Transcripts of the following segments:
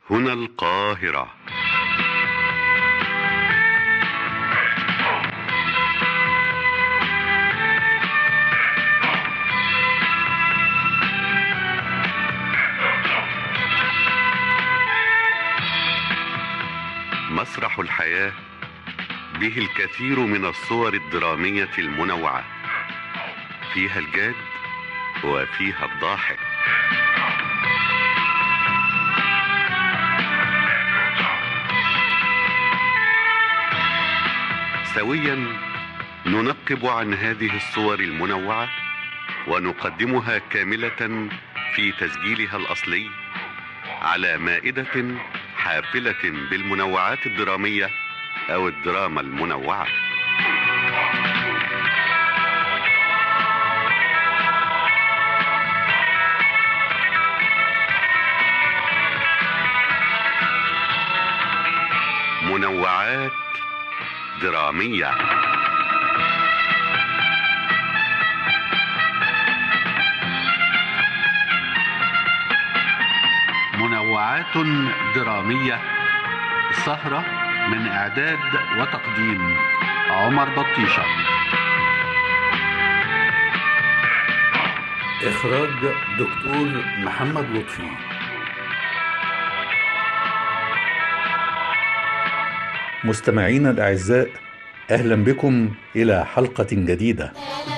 هنا القاهرة مسرح الحياة به الكثير من الصور الدرامية المنوعة فيها الجاد وفيها الضاحك سويا ننقب عن هذه الصور المنوعة ونقدمها كاملة في تسجيلها الأصلي على مائدة حافلة بالمنوعات الدرامية أو الدراما المنوعة منوعات درامية منوعات درامية سهرة من إعداد وتقديم عمر بطيشة إخراج دكتور محمد لطفي مستمعينا الأعزاء أهلا بكم إلى حلقة جديدة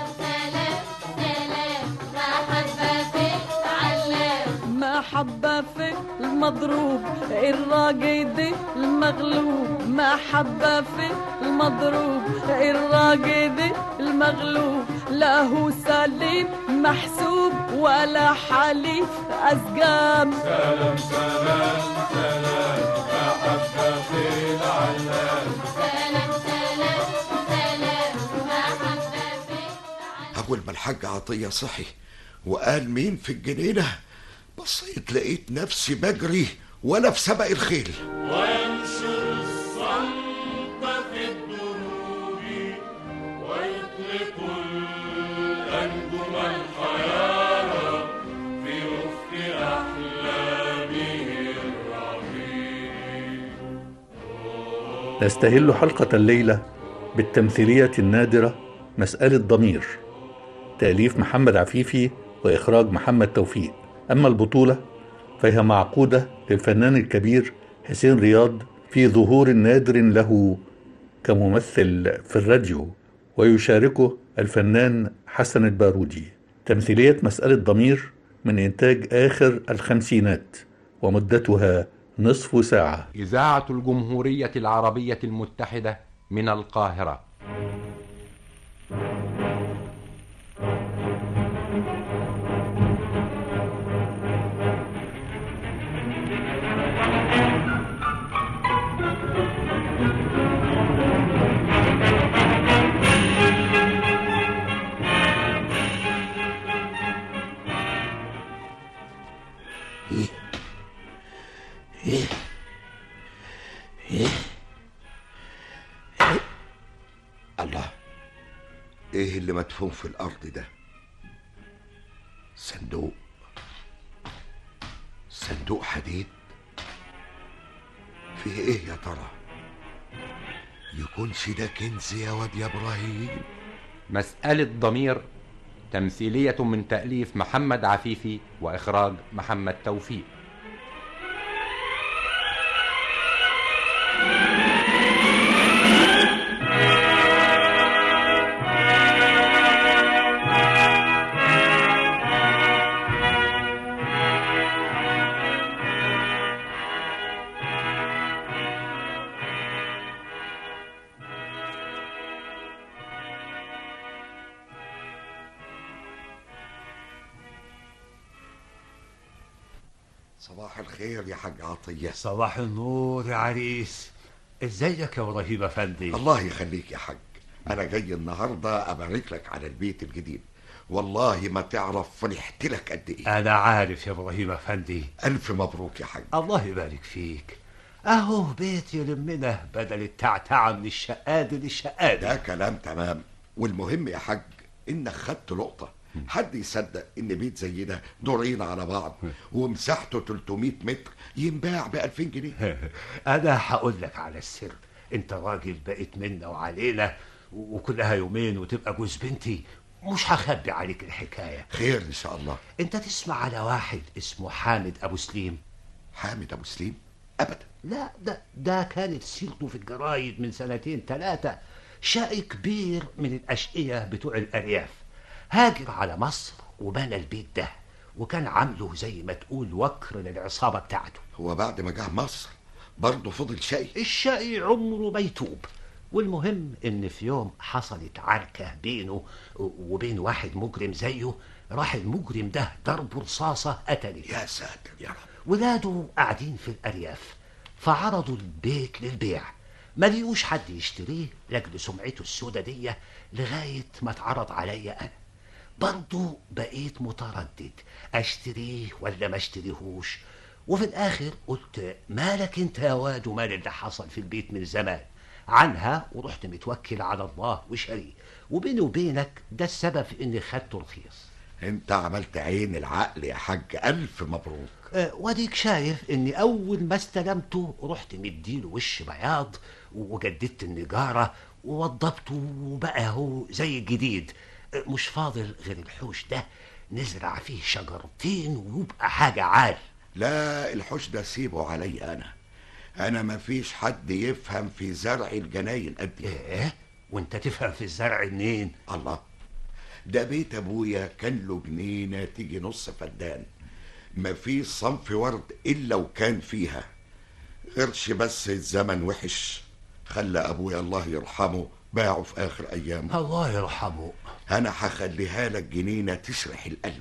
محبة في المضروب الراقد المغلوب محبة في المضروب الراقد المغلوب لا هو سليم محسوب ولا حليف أسقام سلام سلام سلام محبة في العلام سلام سلام سلام محبة في أول ما الحاج عطية صحي وقال مين في الجنينة بصيت لقيت نفسي بجري وأنا في سبق الخيل وينشر الصمت في الدروب ويطلق الأنجم الحيارى في أفق أحلامه الرحيم نستهل حلقة الليلة بالتمثيلية النادرة مسألة ضمير تأليف محمد عفيفي وإخراج محمد توفيق أما البطولة فهي معقودة للفنان الكبير حسين رياض في ظهور نادر له كممثل في الراديو ويشاركه الفنان حسن البارودي تمثيلية مسألة ضمير من إنتاج آخر الخمسينات ومدتها نصف ساعة إذاعة الجمهورية العربية المتحدة من القاهرة الله إيه اللي مدفون في الأرض ده صندوق صندوق حديد فيه إيه يا ترى يكونش ده كنز يا واد يا إبراهيم مسألة ضمير تمثيلية من تأليف محمد عفيفي وإخراج محمد توفيق صباح الخير يا حاج عطية صباح النور يا عريس ازيك يا ابراهيم افندي الله يخليك يا حاج أنا جاي النهاردة أبارك لك على البيت الجديد والله ما تعرف فرحت لك قد إيه انا عارف يا ابراهيم افندي ألف مبروك يا حاج الله يبارك فيك اهو بيت يلمنا بدل التعتعه من الشقاد ده للشقاد كلام تمام والمهم يا حاج إنك خدت لقطة حد يصدق ان بيت زي ده دورين على بعض ومساحته 300 متر ينباع ب 2000 جنيه انا هقول لك على السر انت راجل بقيت منا وعلينا و- وكلها يومين وتبقى جوز بنتي مش هخبي عليك الحكايه خير ان شاء الله انت تسمع على واحد اسمه حامد ابو سليم حامد ابو سليم ابدا لا ده ده كانت سيرته في الجرايد من سنتين ثلاثة شقي كبير من الأشقية بتوع الأرياف هاجر على مصر وبنى البيت ده وكان عامله زي ما تقول وكر للعصابة بتاعته هو بعد ما جه مصر برضه فضل شقي الشقي عمره ما يتوب والمهم ان في يوم حصلت عركة بينه وبين واحد مجرم زيه راح المجرم ده ضربه رصاصة قتلت يا ساتر يا رب ولاده قاعدين في الأرياف فعرضوا البيت للبيع ما لقوش حد يشتريه لاجل سمعته السودة دي لغاية ما اتعرض عليا أنا برضه بقيت متردد أشتريه ولا ما اشتريهوش وفي الآخر قلت مالك أنت يا واد ومال اللي حصل في البيت من زمان عنها ورحت متوكل على الله وشاريه وبيني وبينك ده السبب في إني خدته رخيص انت عملت عين العقل يا حاج الف مبروك آه، واديك شايف اني اول ما استلمته رحت مديله وش بياض وجددت النجاره ووضبته وبقى هو زي الجديد آه، مش فاضل غير الحوش ده نزرع فيه شجرتين ويبقى حاجه عال لا الحوش ده سيبه علي انا انا ما فيش حد يفهم في زرع الجناين قدي ايه وانت تفهم في الزرع منين الله ده بيت ابويا كان له جنينه تيجي نص فدان ما فيش صنف ورد الا وكان فيها غيرش بس الزمن وحش خلى ابويا الله يرحمه باعه في اخر ايامه الله يرحمه انا هخليها لك جنينه تشرح القلب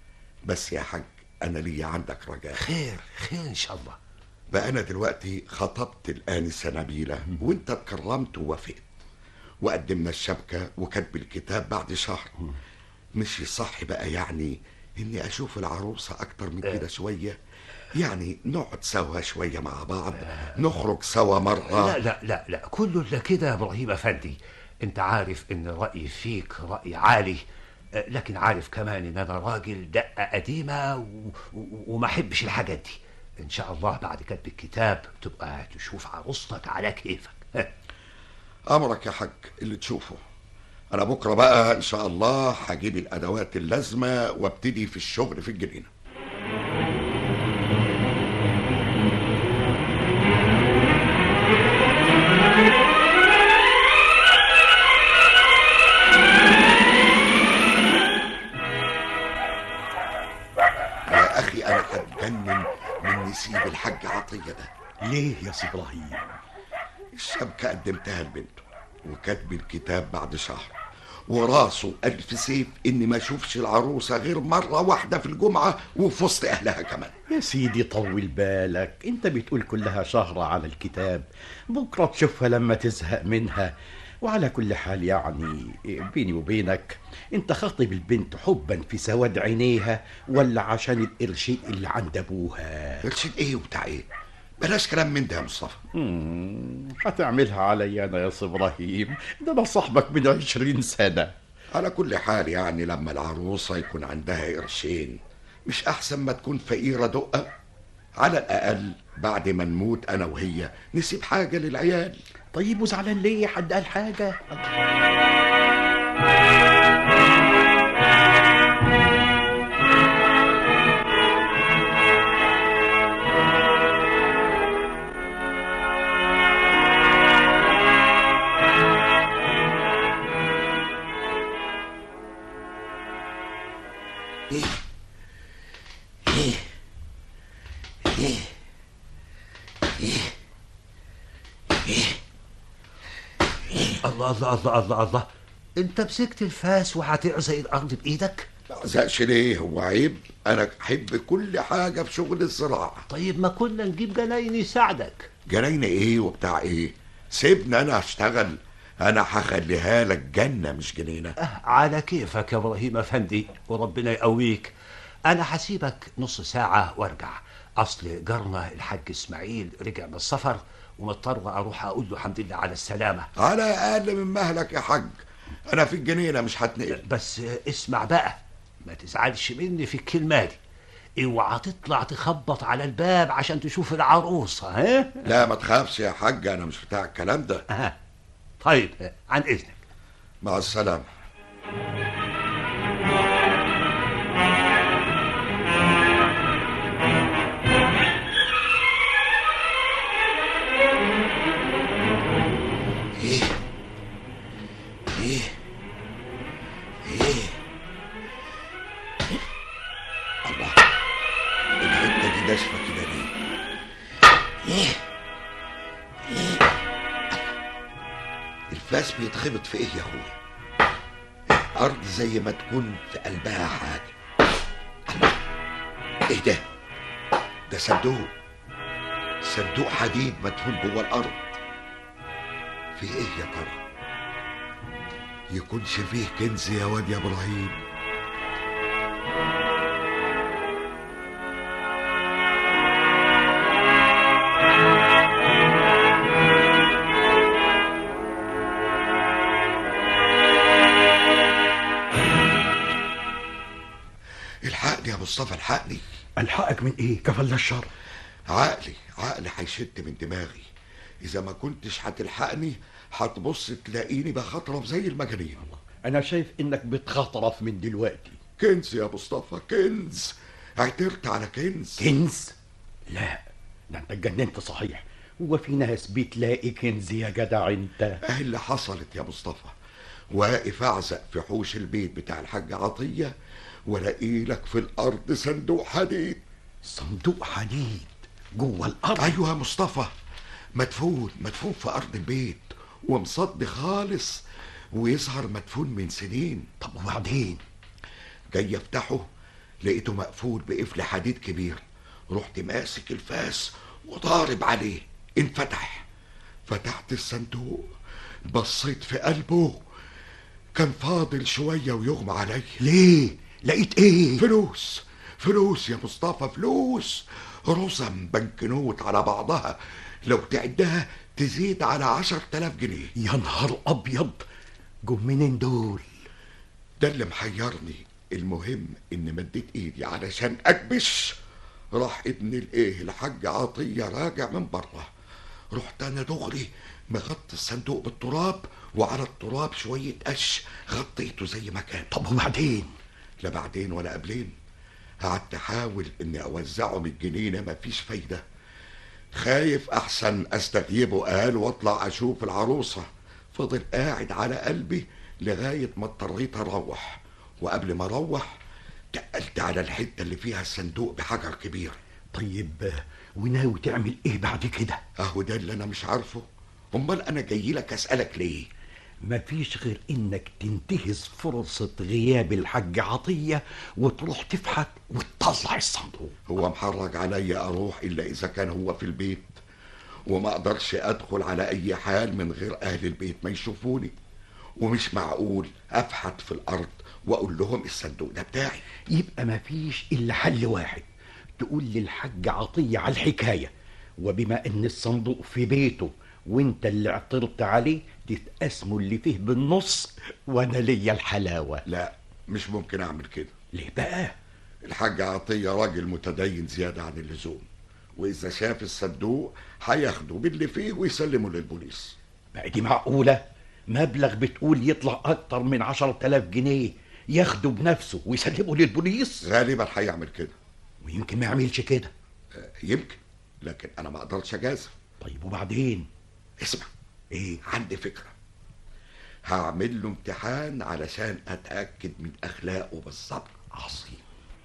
بس يا حاج انا ليا عندك رجاء خير خير ان شاء الله بقى انا دلوقتي خطبت الانسه نبيله وانت اتكرمت ووافقت وقدمنا الشبكه وكتب الكتاب بعد شهر مش صح بقى يعني اني اشوف العروسه اكتر من كده شويه يعني نقعد سوا شويه مع بعض نخرج سوا مره لا لا لا لا كله الا كده يا ابراهيم افندي انت عارف ان رايي فيك راي عالي آه، لكن عارف كمان ان انا راجل دقه قديمه و... و... وما احبش الحاجات دي ان شاء الله بعد كتب الكتاب تبقى تشوف عروستك على كيفك امرك يا حاج اللي تشوفه انا بكره بقى ان شاء الله هجيب الادوات اللازمه وابتدي في الشغل في الجنينه يا اخي انا هتجنن من نسيب الحاج عطيه ده ليه يا سي ابراهيم الشبكة قدمتها لبنته وكتب الكتاب بعد شهر وراسه ألف سيف إني ما أشوفش العروسة غير مرة واحدة في الجمعة وفي وسط أهلها كمان يا سيدي طول بالك انت بتقول كلها شهرة على الكتاب بكرة تشوفها لما تزهق منها وعلى كل حال يعني بيني وبينك انت خاطب البنت حبا في سواد عينيها ولا عشان القرشين اللي عند ابوها قرشين إيه وبتاع إيه بلاش كلام من ده يا مصطفى مم، هتعملها علي انا يا سي ابراهيم ده انا صاحبك من عشرين سنة على كل حال يعني لما العروسة يكون عندها قرشين مش أحسن ما تكون فقيرة دقة على الأقل بعد ما نموت أنا وهي نسيب حاجة للعيال طيب وزعلان ليه حد قال حاجة إيه إيه إيه إيه الله الله الله الله الله انت مسكت الفاس وهتعزق الارض بايدك ما أزهقش ليه هو عيب أنا أحب كل حاجة في شغل الزراعة طيب ما كنا نجيب جناين يساعدك جناين إيه وبتاع إيه سيبني أنا أشتغل أنا هخليها لك جنة مش جنينة أه على كيفك يا ابراهيم افندي وربنا يقويك انا هسيبك نص ساعه وارجع اصل جارنا الحاج اسماعيل رجع من السفر ومضطر اروح اقول له الحمد لله على السلامه على أقل من مهلك يا حاج أنا في الجنينة مش هتنقل بس اسمع بقى ما تزعلش مني في الكلمة دي اوعى تطلع تخبط على الباب عشان تشوف العروسة ها لا ما تخافش يا حاج انا مش بتاع الكلام ده ها طيب عن اذنك مع السلامه ايه ايه ايه الله الحته دي ناشفه كده ليه ايه الفاس بيتخبط في ايه يا اخويا الارض زي ما تكون في قلبها حاجه الله ايه ده ده صندوق صندوق حديد مدفون جوه الارض في ايه يا ترى يكونش فيه كنز يا واد يا ابراهيم الحقني يا مصطفى الحقني الحقك من ايه كفل الشر عقلي عقلي هيشد من دماغي اذا ما كنتش هتلحقني هتبص تلاقيني بخطرف زي المجانين انا شايف انك بتخطرف من دلوقتي كنز يا مصطفى كنز اعترت على كنز كنز لا ده انت اتجننت صحيح هو في ناس بتلاقي كنز يا جدع انت ايه اللي حصلت يا مصطفى واقف اعزق في حوش البيت بتاع الحاج عطيه والاقي لك في الارض صندوق حديد صندوق حديد جوه الارض ايوه يا مصطفى مدفون مدفون في ارض البيت ومصدي خالص ويظهر مدفون من سنين طب وبعدين جاي افتحه لقيته مقفول بقفل حديد كبير رحت ماسك الفاس وضارب عليه انفتح فتحت الصندوق بصيت في قلبه كان فاضل شوية ويغمى عليا ليه لقيت ايه فلوس فلوس يا مصطفى فلوس رسم بنكنوت على بعضها لو تعدها تزيد على عشر تلاف جنيه يا نهار ابيض جم منين دول ده اللي محيرني المهم ان مديت ايدي علشان اكبش راح ابن الايه الحاج عطيه راجع من بره رحت انا دغري مغطي الصندوق بالتراب وعلى التراب شويه قش غطيته زي ما كان طب وبعدين لا بعدين ولا قبلين قعدت احاول اني اوزعه من الجنينه مفيش فايده خايف احسن استغيبه قال واطلع اشوف العروسه فضل قاعد على قلبي لغايه ما اضطريت اروح وقبل ما اروح تقلت على الحته اللي فيها الصندوق بحجر كبير طيب وناوي تعمل ايه بعد كده اهو ده اللي انا مش عارفه امال انا جاي لك اسالك ليه مفيش غير انك تنتهز فرصة غياب الحاج عطية وتروح تفحت وتطلع الصندوق هو محرج عليا اروح الا اذا كان هو في البيت وما اقدرش ادخل على اي حال من غير اهل البيت ما يشوفوني ومش معقول افحت في الارض واقول لهم الصندوق ده بتاعي يبقى مفيش الا حل واحد تقول للحاج عطية على الحكاية وبما ان الصندوق في بيته وانت اللي اعترضت عليه تتقسموا اللي فيه بالنص وانا ليا الحلاوة لا مش ممكن اعمل كده ليه بقى الحاج عطية راجل متدين زيادة عن اللزوم وإذا شاف الصندوق هياخده باللي فيه ويسلمه للبوليس بقى دي معقولة مبلغ بتقول يطلع أكتر من عشرة آلاف جنيه ياخده بنفسه ويسلمه للبوليس غالبا هيعمل كده ويمكن ما يعملش كده آه، يمكن لكن أنا ما أقدرش أجازف طيب وبعدين اسمع ايه عندي فكرة هعمل له امتحان علشان أتأكد من أخلاقه بالظبط عظيم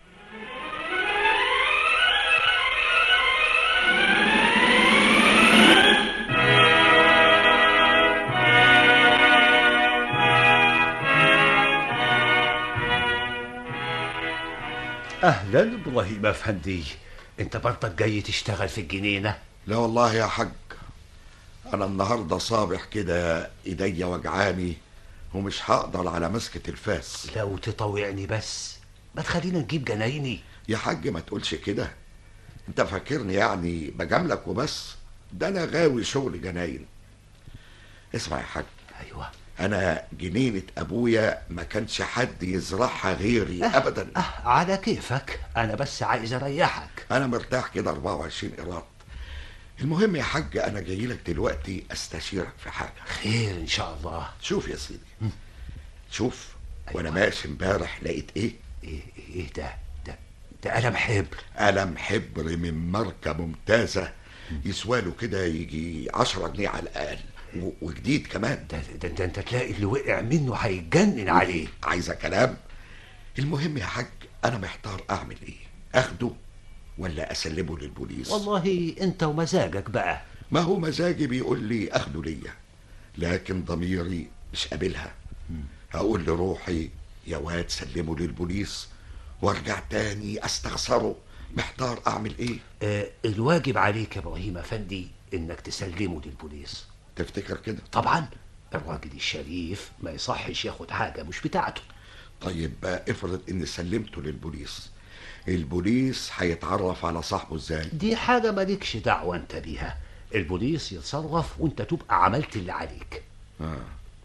اهلا ابراهيم افندي انت برضك جاي تشتغل في الجنينه لا والله يا حاج أنا النهاردة صابح كده إيديا وجعاني ومش هقدر على مسكة الفاس لو تطوعني بس ما تخلينا نجيب جنايني يا حاج ما تقولش كده انت فاكرني يعني بجاملك وبس ده انا غاوي شغل جناين اسمع يا حاج ايوه انا جنينة ابويا ما كانش حد يزرعها غيري ابدا أه على كيفك انا بس عايز اريحك انا مرتاح كده 24 قيراط المهم يا حاج انا جاي لك دلوقتي استشيرك في حاجه خير ان شاء الله شوف يا سيدي شوف وانا ماشي امبارح لقيت ايه ايه ايه ده ده ده قلم حبر قلم حبر من ماركه ممتازه يسواله كده يجي 10 جنيه على الاقل و- وجديد كمان ده, ده, ده انت تلاقي اللي وقع منه هيتجنن عليه عايزه كلام المهم يا حاج انا محتار اعمل ايه اخده ولا اسلمه للبوليس والله انت ومزاجك بقى ما هو مزاجي بيقول لي اخده ليا لكن ضميري مش قابلها هقول لروحي يا واد سلمه للبوليس وارجع تاني استخسره محتار اعمل ايه آه الواجب عليك يا ابراهيم افندي انك تسلمه للبوليس تفتكر كده طبعا الراجل الشريف ما يصحش ياخد حاجه مش بتاعته طيب بقى افرض اني سلمته للبوليس البوليس هيتعرف على صاحبه ازاي دي حاجه مالكش دعوه انت بيها البوليس يتصرف وانت تبقى عملت اللي عليك آه.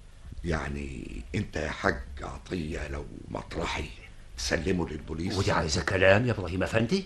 يعني انت يا حاج عطيه لو مطرحي تسلمه للبوليس ودي عايزه كلام يا ابراهيم افندي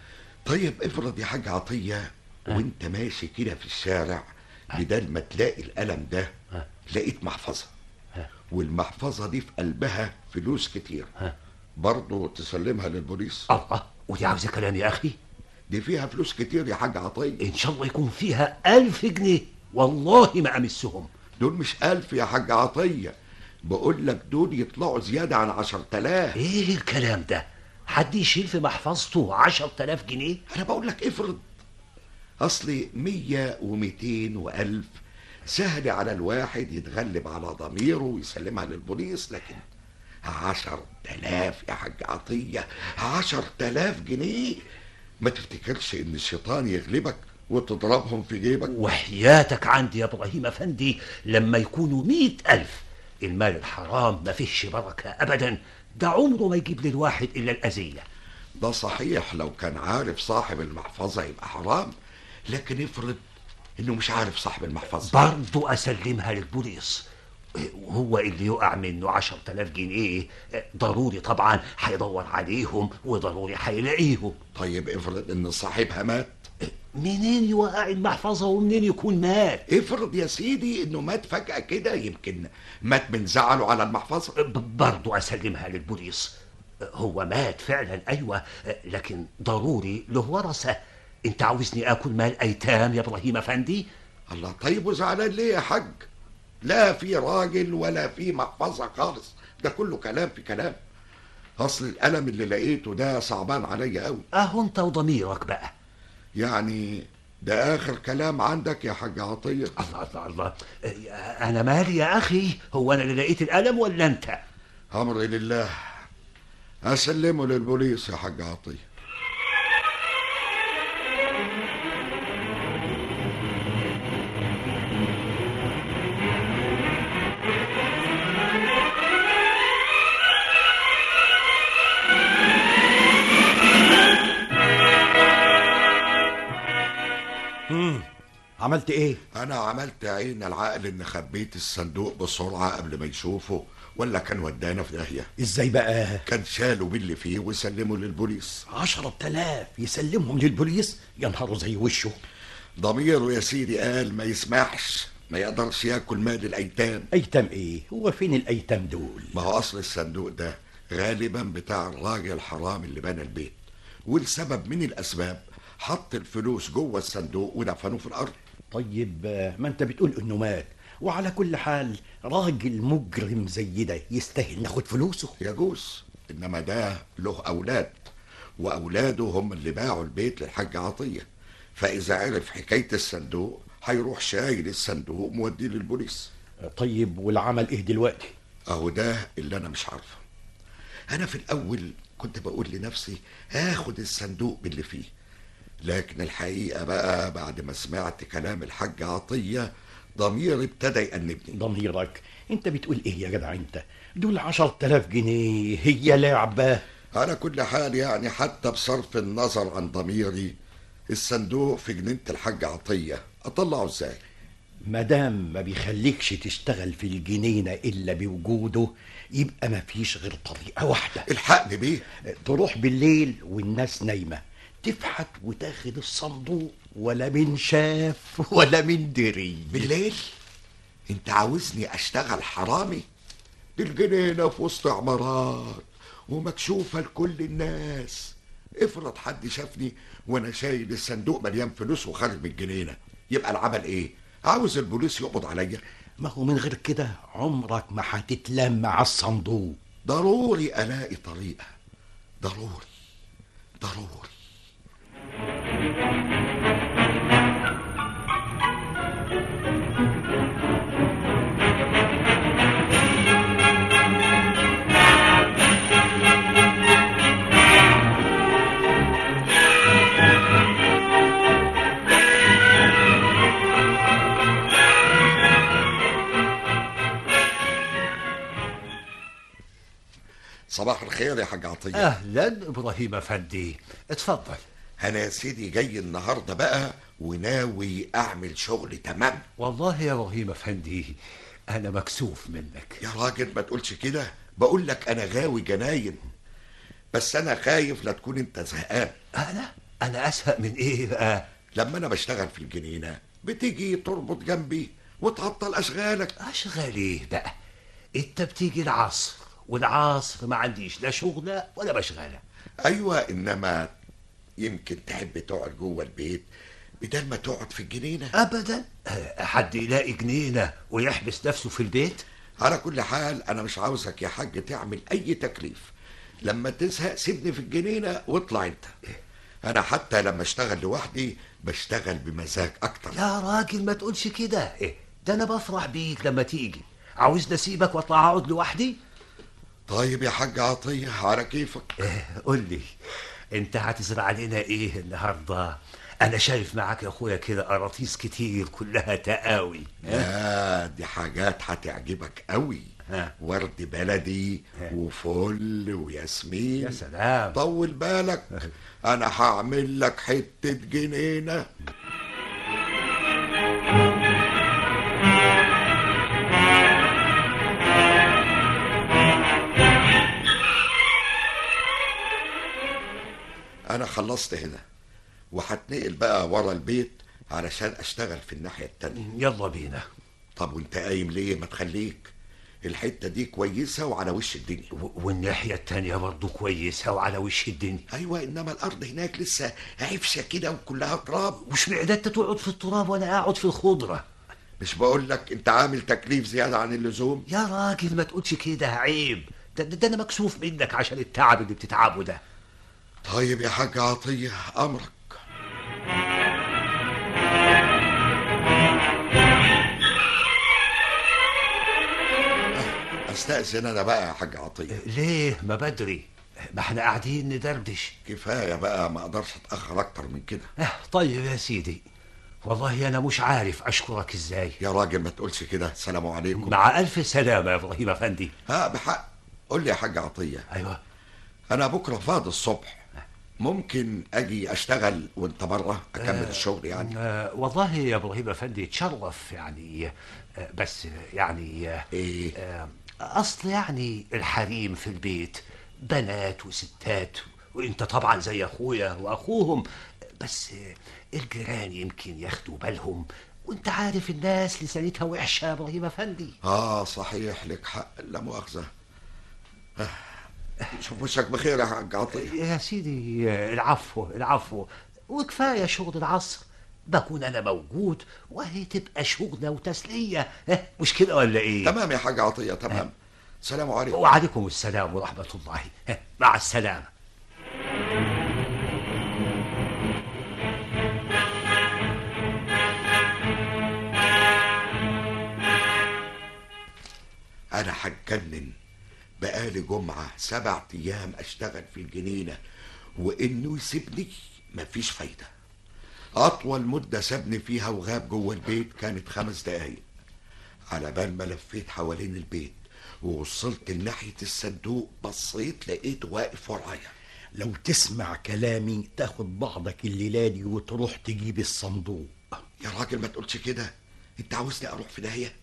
طيب افرض يا حاج عطيه وانت ماشي كده في الشارع بدل ما تلاقي القلم ده لقيت محفظه والمحفظه دي في قلبها فلوس كتير برضه تسلمها للبوليس الله ودي عاوزه كلام يا اخي دي فيها فلوس كتير يا حاج عطيه ان شاء الله يكون فيها ألف جنيه والله ما امسهم دول مش ألف يا حاج عطيه بقول لك دول يطلعوا زياده عن عشر تلاف ايه الكلام ده حد يشيل في محفظته عشر تلاف جنيه انا بقول لك افرض اصلي مية وميتين والف سهل على الواحد يتغلب على ضميره ويسلمها للبوليس لكن عشر تلاف يا حاج عطية عشر تلاف جنيه ما تفتكرش ان الشيطان يغلبك وتضربهم في جيبك وحياتك عندي يا ابراهيم افندي لما يكونوا مئة ألف المال الحرام ما فيهش بركة أبدا ده عمره ما يجيب للواحد إلا الأذية ده صحيح لو كان عارف صاحب المحفظة يبقى حرام لكن افرض انه مش عارف صاحب المحفظة برضو أسلمها للبوليس وهو اللي يقع منه عشر تلاف جنيه ضروري طبعا هيدور عليهم وضروري هيلاقيهم طيب افرض ان صاحبها مات منين يوقع المحفظة ومنين يكون مات افرض يا سيدي انه مات فجأة كده يمكن مات من زعله على المحفظة ب- برضو أسلمها للبوليس هو مات فعلا أيوة لكن ضروري له ورثة أنت عاوزني آكل مال أيتام يا إبراهيم أفندي الله طيب وزعلان ليه يا حاج لا في راجل ولا في محفظة خالص ده كله كلام في كلام اصل القلم اللي لقيته ده صعبان عليا قوي أهو أنت وضميرك بقى يعني ده اخر كلام عندك يا حاج عطية الله الله الله أنا مالي يا أخي هو أنا اللي لقيت القلم ولا أنت امري لله اسلمه للبوليس يا حاج عطية عملت ايه انا عملت عين العقل ان خبيت الصندوق بسرعة قبل ما يشوفه ولا كان ودانا في داهية ازاي بقى كان شاله باللي فيه وسلمه للبوليس عشرة تلاف يسلمهم للبوليس يا نهاره زي وشه ضميره يا سيدي قال ما يسمحش ما يقدرش ياكل مال الايتام ايتام ايه هو فين الايتام دول ما هو اصل الصندوق ده غالبا بتاع الراجل الحرام اللي بنى البيت ولسبب من الاسباب حط الفلوس جوه الصندوق ودفنوه في الارض طيب آه، ما انت بتقول انه مات وعلى كل حال راجل مجرم زي ده يستاهل ناخد فلوسه يجوز انما ده له اولاد واولاده هم اللي باعوا البيت للحاج عطيه فاذا عرف حكايه الصندوق هيروح شايل الصندوق موديه للبوليس طيب والعمل ايه دلوقتي اهو ده اللي انا مش عارفه انا في الاول كنت بقول لنفسي هاخد الصندوق باللي فيه لكن الحقيقه بقى بعد ما سمعت كلام الحاج عطيه ضميري ابتدى يأنبني ضميرك انت بتقول ايه يا جدع انت دول عشر تلاف جنيه هي لعبة على كل حال يعني حتى بصرف النظر عن ضميري الصندوق في جنينة الحاج عطية أطلعه ازاي؟ مادام ما بيخليكش تشتغل في الجنينة إلا بوجوده يبقى ما فيش غير طريقة واحدة الحقني بيه تروح بالليل والناس نايمة تفحت وتاخد الصندوق ولا من شاف ولا من دري بالليل انت عاوزني اشتغل حرامي دي الجنينة في وسط عمارات ومكشوفة لكل الناس افرض حد شافني وانا شايل الصندوق مليان فلوس وخارج من الجنينة يبقى العمل ايه عاوز البوليس يقبض عليا ما هو من غير كده عمرك ما هتتلم مع الصندوق ضروري الاقي طريقة ضروري ضروري صباح الخير يا حاج عطية اهلا ابراهيم افندي اتفضل انا يا سيدي جاي النهارده بقى وناوي اعمل شغل تمام والله يا ابراهيم افندي انا مكسوف منك يا راجل ما تقولش كده بقول لك انا غاوي جناين بس انا خايف لا تكون انت زهقان انا انا ازهق من ايه بقى لما انا بشتغل في الجنينه بتيجي تربط جنبي وتعطل اشغالك اشغال ايه بقى انت بتيجي العصر والعصر ما عنديش لا شغله ولا مشغله ايوه انما يمكن تحب تقعد جوه البيت بدل ما تقعد في الجنينه ابدا أه، حد يلاقي جنينه ويحبس نفسه في البيت على كل حال انا مش عاوزك يا حاج تعمل اي تكليف لما تزهق سيبني في الجنينه واطلع انت انا حتى لما اشتغل لوحدي بشتغل بمزاج اكتر يا راجل ما تقولش كده إيه، ده انا بفرح بيك لما تيجي عاوزني اسيبك واطلع اقعد لوحدي طيب يا حاج عطيه على كيفك قول لي انت هتزرع لنا ايه النهارده انا شايف معاك يا اخويا كده قراطيس كتير كلها تقاوي لا دي حاجات هتعجبك قوي ها. ورد بلدي وفل وياسمين يا سلام طول بالك انا هعمل لك حته جنينه انا خلصت هنا وهتنقل بقى ورا البيت علشان اشتغل في الناحيه التانية يلا بينا طب وانت قايم ليه ما تخليك الحته دي كويسه وعلى وش الدنيا و- والناحيه التانيه برضه كويسه وعلى وش الدنيا ايوه انما الارض هناك لسه عفشه كده وكلها تراب مش معنى انت تقعد في التراب وانا اقعد في الخضره مش بقول لك انت عامل تكليف زياده عن اللزوم يا راجل ما تقولش كده عيب ده, ده, ده انا مكسوف منك عشان التعب اللي بتتعبه ده طيب يا حاج عطيه امرك استاذن انا بقى يا حاج عطيه ليه ما بدري ما احنا قاعدين ندردش كفايه بقى ما اقدرش اتاخر اكتر من كده اه طيب يا سيدي والله انا مش عارف اشكرك ازاي يا راجل ما تقولش كده السلام عليكم مع الف سلامه يا ابراهيم افندي ها بحق قول لي يا حاج عطيه ايوه انا بكره فاضي الصبح ممكن اجي اشتغل وانت بره اكمل الشغل يعني آه والله يا ابراهيم افندي تشرف يعني آه بس يعني آه ايه آه اصل يعني الحريم في البيت بنات وستات وانت طبعا زي اخويا واخوهم بس آه، الجيران يمكن ياخدوا بالهم وانت عارف الناس لسانتها وحشه يا ابراهيم افندي اه صحيح لك حق لا مؤاخذه آه، شوف وشك بخير يا حاج عطيه يا سيدي آه، العفو العفو وكفايه شغل العصر بكون انا موجود وهي تبقى شغله وتسليه آه، مش كده ولا ايه تمام يا حاج عطيه تمام سلام عليكم وعليكم السلام ورحمه الله آه، مع السلامه انا هتجنن بقالي جمعه سبع ايام اشتغل في الجنينه وانه يسيبني مفيش فايده اطول مده سابني فيها وغاب جوه البيت كانت خمس دقايق على بال ما لفيت حوالين البيت ووصلت لناحيه الصندوق بصيت لقيته واقف ورايا لو تسمع كلامي تاخد بعضك الليلة دي وتروح تجيب الصندوق يا راجل ما تقولش كده انت عاوزني اروح في داهيه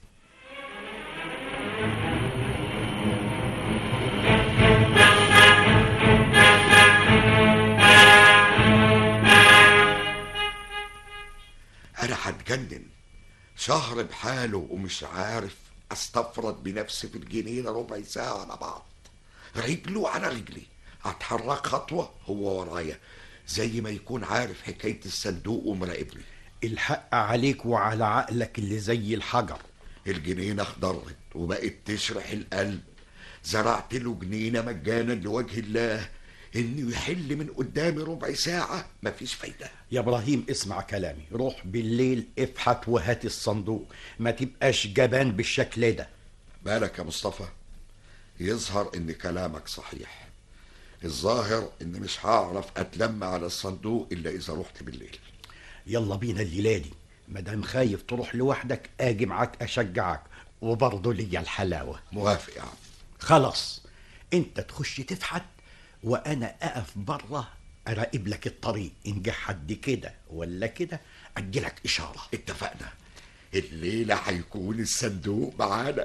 انا هتجنن شهر بحاله ومش عارف استفرد بنفسي في الجنينه ربع ساعه على بعض رجله على رجلي اتحرك خطوه هو ورايا زي ما يكون عارف حكايه الصندوق ومراقبني الحق عليك وعلى عقلك اللي زي الحجر الجنينه اخضرت وبقت تشرح القلب زرعت له جنينه مجانا لوجه الله انه يحل من قدامي ربع ساعه مفيش فايده يا ابراهيم اسمع كلامي روح بالليل افحت وهات الصندوق ما تبقاش جبان بالشكل ده بالك يا مصطفى يظهر ان كلامك صحيح الظاهر ان مش هعرف اتلم على الصندوق الا اذا رحت بالليل يلا بينا الليله دي مادام خايف تروح لوحدك اجي معاك اشجعك وبرضه ليا الحلاوه موافق يا عم خلاص انت تخش تفحت وانا اقف بره اراقب لك الطريق ان جه حد كده ولا كده اديلك اشاره اتفقنا الليله هيكون الصندوق معانا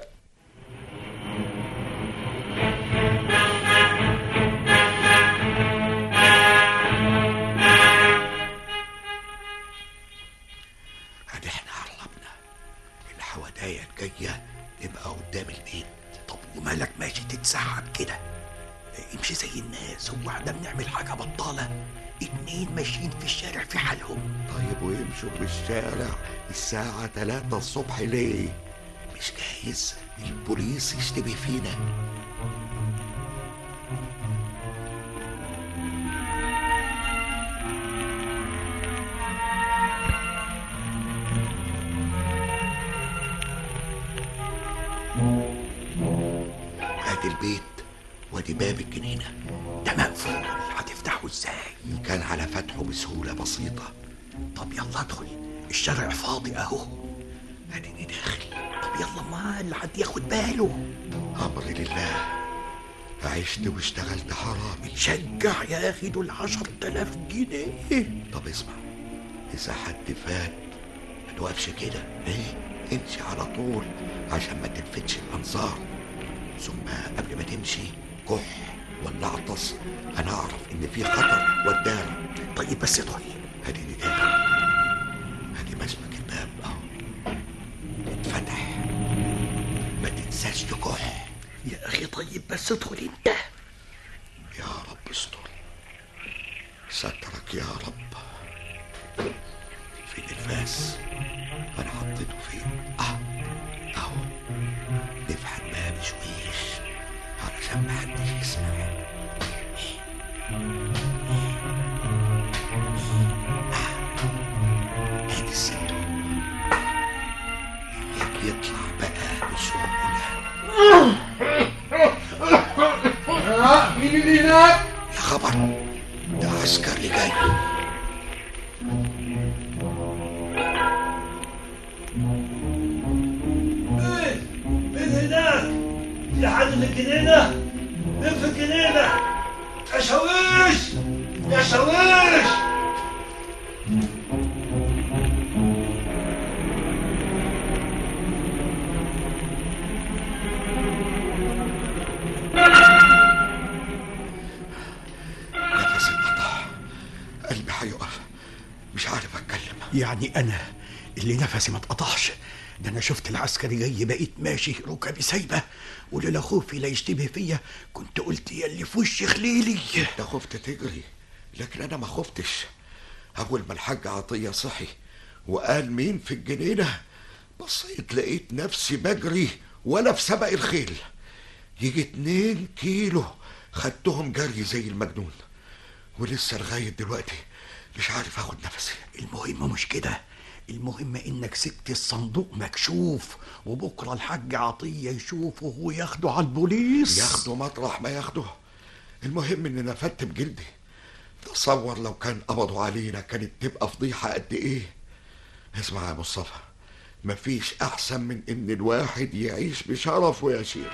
ادي احنا قربنا الحوادايه الجايه تبقى قدام البيت طب ومالك ماشي تتسحب كده امشي زي الناس هو احنا بنعمل حاجه بطاله اتنين ماشيين في الشارع في حالهم طيب ويمشوا في الشارع الساعة 3 الصبح ليه؟ مش جايز البوليس يشتبه فينا ادي البيت وادي باب الجنينة ده مقفول هتفتحه ازاي إن كان على فتحه بسهولة بسيطة طب يلا ادخل الشارع فاضي اهو اديني داخل طب يلا ما اللي حد ياخد باله أمري لله عشت واشتغلت حرامي شجع يا اخي دول عشر تلاف جنيه طب اسمع إذا حد فات ما توقفش كده ايه امشي على طول عشان ما تلفتش الأنظار ثم قبل ما تمشي كح ولا اعطس أنا أعرف إن في خطر ودار طيب بس ادخل اديني داخل ادي مسمك الباب اهو اتفتح ما تنساش تكح يا اخي طيب بس ادخل انت يا رب استر سترك يا رب فين الفاس انا حطيته فين اه اهو نفحت بقى بشويش علشان محدش يسمع آه. ادي الصندوق يجي يطلع بقى بسهوله مين اللي هناك؟ يا خبر ده عسكري جاي مين هناك؟ في حد في الجنينة؟ مين في الجنينة؟ يا شاويش يا شاويش نفسي اتقطع قلبي هيقف مش عارف اتكلم يعني انا اللي نفسي ما اتقطعش ده انا شفت العسكري جاي بقيت ماشي ركبي سايبه ولولا خوفي لا يشتبه فيا كنت قلت يا اللي في وشي خليلي انت خفت تجري لكن انا ما خفتش اول ما الحاج عطيه صحي وقال مين في الجنينه بصيت لقيت نفسي بجري ولا في سبق الخيل يجي اتنين كيلو خدتهم جري زي المجنون ولسه لغايه دلوقتي مش عارف اخد نفسي المهم مش كده المهم انك سبت الصندوق مكشوف وبكره الحاج عطيه يشوفه وياخده على البوليس ياخده مطرح ما ياخده المهم اني نفدت بجلدي تصور لو كان قبضوا علينا كانت تبقى فضيحة قد ايه اسمع يا مصطفى مفيش احسن من ان الواحد يعيش بشرف ويا شيخ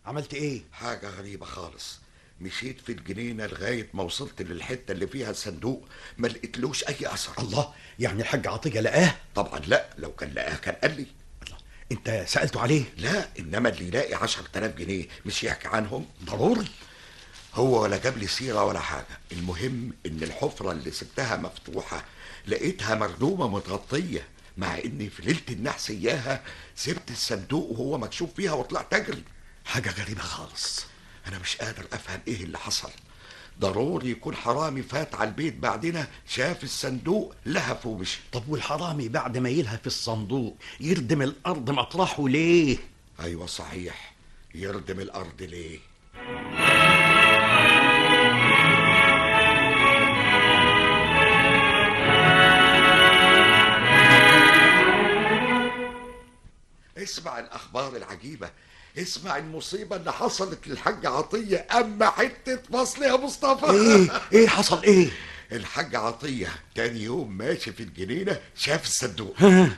عملت ايه حاجة غريبة خالص مشيت في الجنينة لغاية ما وصلت للحتة اللي فيها الصندوق ما لقيتلوش أي أثر الله يعني الحاج عطية لقاه طبعا لا لو كان لقاه كان قال لي انت سألته عليه لا إنما اللي يلاقي عشر تلاف جنيه مش يحكي عنهم ضروري هو ولا جاب لي سيرة ولا حاجة المهم إن الحفرة اللي سبتها مفتوحة لقيتها مردومة متغطية مع إني في ليلة النحس إياها سبت الصندوق وهو مكشوف فيها وطلعت أجري حاجة غريبة خالص أنا مش قادر أفهم إيه اللي حصل ضروري يكون حرامي فات على البيت بعدنا شاف الصندوق لهف ومشي طب والحرامي بعد ما يلهى في الصندوق يردم الأرض مطرحه ليه أيوة صحيح يردم الأرض ليه اسمع الأخبار العجيبة اسمع المصيبة اللي حصلت للحاج عطية أما حتة فصل يا مصطفى ايه ايه حصل ايه الحاج عطية تاني يوم ماشي في الجنينة شاف الصندوق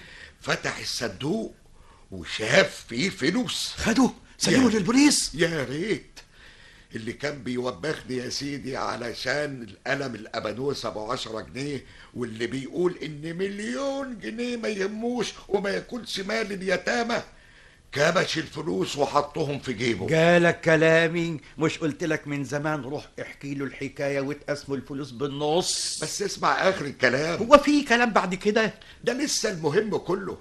فتح الصندوق وشاف فيه فلوس خدوا سلموا يا- للبوليس يا ريت اللي كان بيوبخني يا سيدي علشان القلم الابانوس ابو عشرة جنيه واللي بيقول ان مليون جنيه ما يهموش وما ياكلش مال اليتامى كبش الفلوس وحطهم في جيبه جالك كلامي مش قلت لك من زمان روح احكي له الحكاية وتقسموا الفلوس بالنص بس اسمع اخر الكلام هو في كلام بعد كده ده لسه المهم كله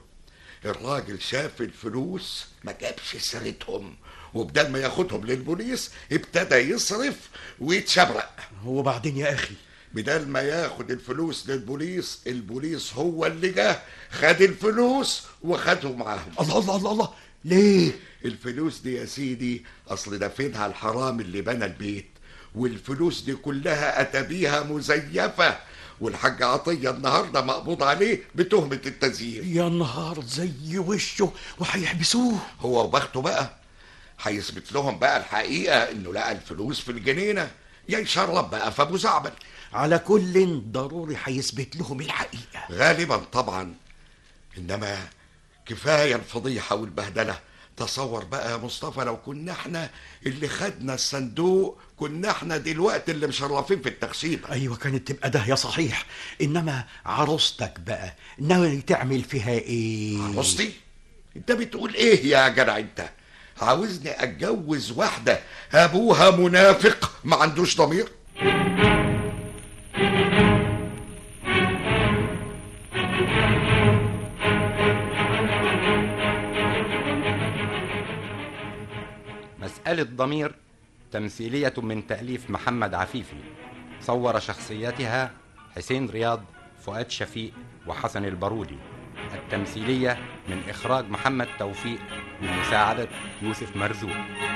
الراجل شاف الفلوس ما جابش سيرتهم وبدل ما ياخدهم للبوليس ابتدى يصرف ويتشبرق وبعدين يا اخي بدل ما ياخد الفلوس للبوليس البوليس هو اللي جه خد الفلوس وخدهم معاهم الله الله الله الله ليه الفلوس دي يا سيدي اصل دفنها الحرام اللي بنى البيت والفلوس دي كلها اتى بيها مزيفه والحاج عطيه النهارده مقبوض عليه بتهمه التزييف يا نهار زي وشه وهيحبسوه هو وبخته بقى هيثبت لهم بقى الحقيقه انه لقى الفلوس في الجنينه يا يشرب بقى في ابو زعبل على كل ضروري هيثبت لهم الحقيقة غالبا طبعا انما كفايه الفضيحه والبهدله تصور بقى يا مصطفى لو كنا احنا اللي خدنا الصندوق كنا احنا دلوقتي اللي مشرفين في التخشيبه ايوه كانت تبقى ده يا صحيح انما عروستك بقى ناوي تعمل فيها ايه عروستي انت بتقول ايه يا جدع انت عاوزني اتجوز واحده ابوها منافق ما عندوش ضمير مسألة ضمير تمثيلية من تأليف محمد عفيفي صور شخصياتها حسين رياض فؤاد شفيق وحسن البارودي التمثيلية من إخراج محمد توفيق بمساعدة يوسف مرزوق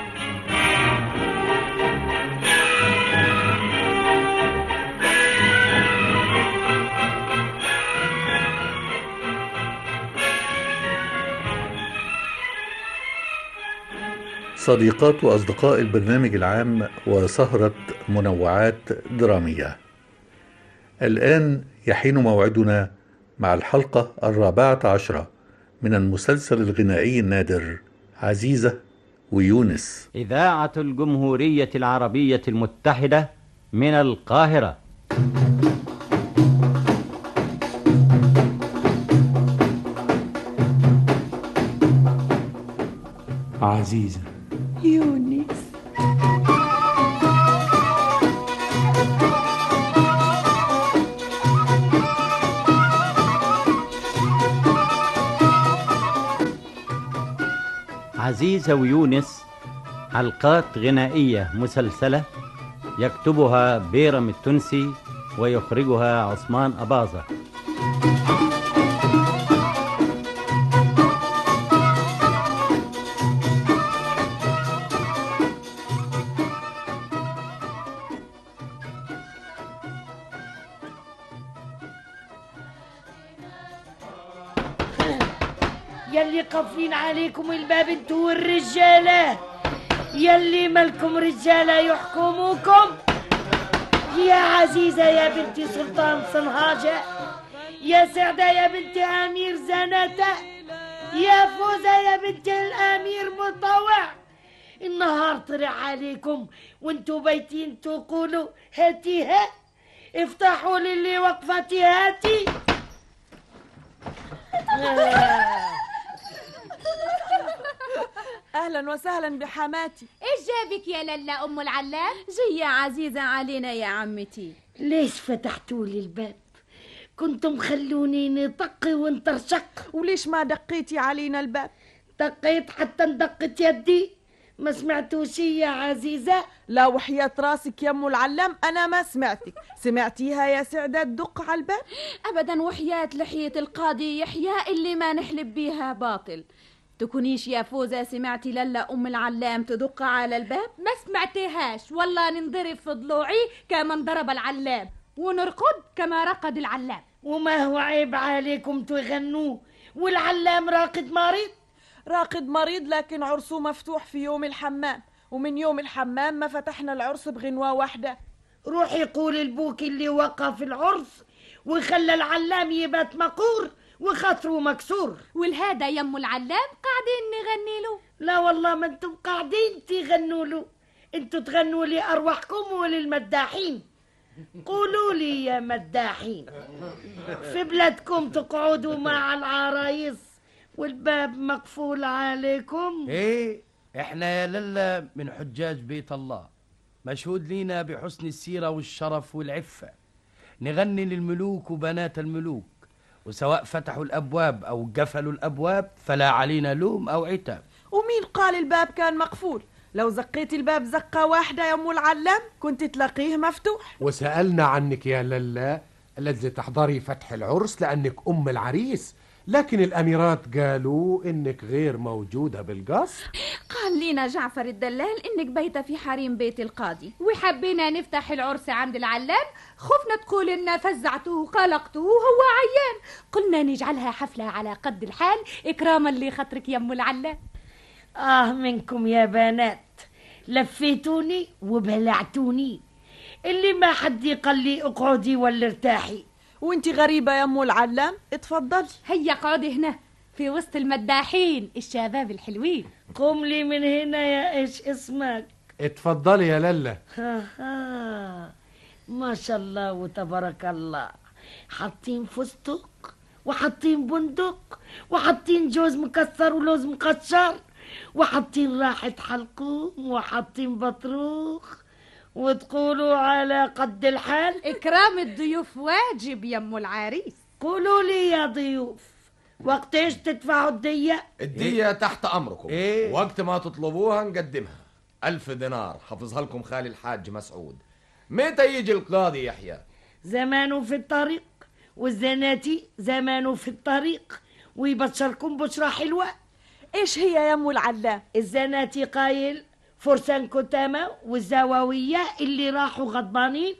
صديقات وأصدقاء البرنامج العام وسهرة منوعات درامية الآن يحين موعدنا مع الحلقة الرابعة عشرة من المسلسل الغنائي النادر عزيزة ويونس إذاعة الجمهورية العربية المتحدة من القاهرة عزيزة يونس عزيزة ويونس حلقات غنائية مسلسلة يكتبها بيرم التونسي ويخرجها عثمان أباظة يلي قافلين عليكم الباب انتوا والرجالة يلي مالكم رجالة يحكموكم يا عزيزة يا بنتي سلطان صنهاجة يا سعدة يا بنتي أمير زناتة يا فوزة يا بنت الأمير مطوع النهار طلع عليكم وانتوا بيتين تقولوا هاتيها افتحوا لي اللي وقفتي هاتي آه. اهلا وسهلا بحماتي ايش جابك يا للا ام العلام جاية عزيزة علينا يا عمتي ليش فتحتوا لي الباب كنتم خلوني نطقي ونترشق وليش ما دقيتي علينا الباب دقيت حتى اندقت يدي ما سمعتوا شي يا عزيزة لا وحياة راسك يا ام العلام انا ما سمعتك سمعتيها يا سعدة تدق على الباب ابدا وحياة لحية القاضي يحيى اللي ما نحلب بيها باطل تكونيش يا فوزة سمعتي للا ام العلام تدق على الباب ما سمعتيهاش والله ننضرب في ضلوعي كما انضرب العلام ونرقد كما رقد العلام وما هو عيب عليكم تغنوا والعلام راقد مريض راقد مريض لكن عرسه مفتوح في يوم الحمام ومن يوم الحمام ما فتحنا العرس بغنوة واحدة روحي قولي البوك اللي وقف العرس وخلى العلام يبات مقور وخاطره مكسور والهذا يم العلام قاعدين نغني له لا والله ما انتم قاعدين تغنوا له انتوا تغنوا لي ارواحكم وللمداحين قولوا لي يا مداحين في بلادكم تقعدوا مع العرايس والباب مقفول عليكم ايه احنا يا للا من حجاج بيت الله مشهود لينا بحسن السيرة والشرف والعفة نغني للملوك وبنات الملوك وسواء فتحوا الأبواب أو قفلوا الأبواب فلا علينا لوم أو عتاب ومين قال الباب كان مقفول لو زقيتي الباب زقة واحدة يا ام العلام كنت تلاقيه مفتوح وسألنا عنك يا للا الذي تحضري فتح العرس لأنك أم العريس لكن الأميرات قالوا إنك غير موجودة بالقصر قال لينا جعفر الدلال انك بيت في حريم بيت القاضي وحبينا نفتح العرس عند العلام خفنا تقول لنا فزعته قلقته وهو عيان قلنا نجعلها حفلة على قد الحال إكراما لخاطرك يم العلام آه منكم يا بنات لفيتوني وبلعتوني اللي ما حد يقال لي اقعدي ولا ارتاحي وانت غريبة يا ام العلام اتفضلي هيا اقعدي هنا في وسط المداحين الشباب الحلوين قوم لي من هنا يا ايش اسمك اتفضلي يا للا ها ها ما شاء الله وتبارك الله حاطين فستق وحاطين بندق وحاطين جوز مكسر ولوز مقشر وحاطين راحة حلقوم وحاطين بطروخ وتقولوا على قد الحال إكرام الضيوف واجب يم العريس قولوا لي يا ضيوف وقت ايش تدفعوا الدية الدية تحت أمركم إيه؟ وقت ما تطلبوها نقدمها ألف دينار حفظها لكم خالي الحاج مسعود متى يجي القاضي يحيى زمانه في الطريق والزناتي زمانه في الطريق ويبشركم بشرى حلوة ايش هي يا ام العلام الزناتي قايل فرسان كتامة والزواوية اللي راحوا غضبانين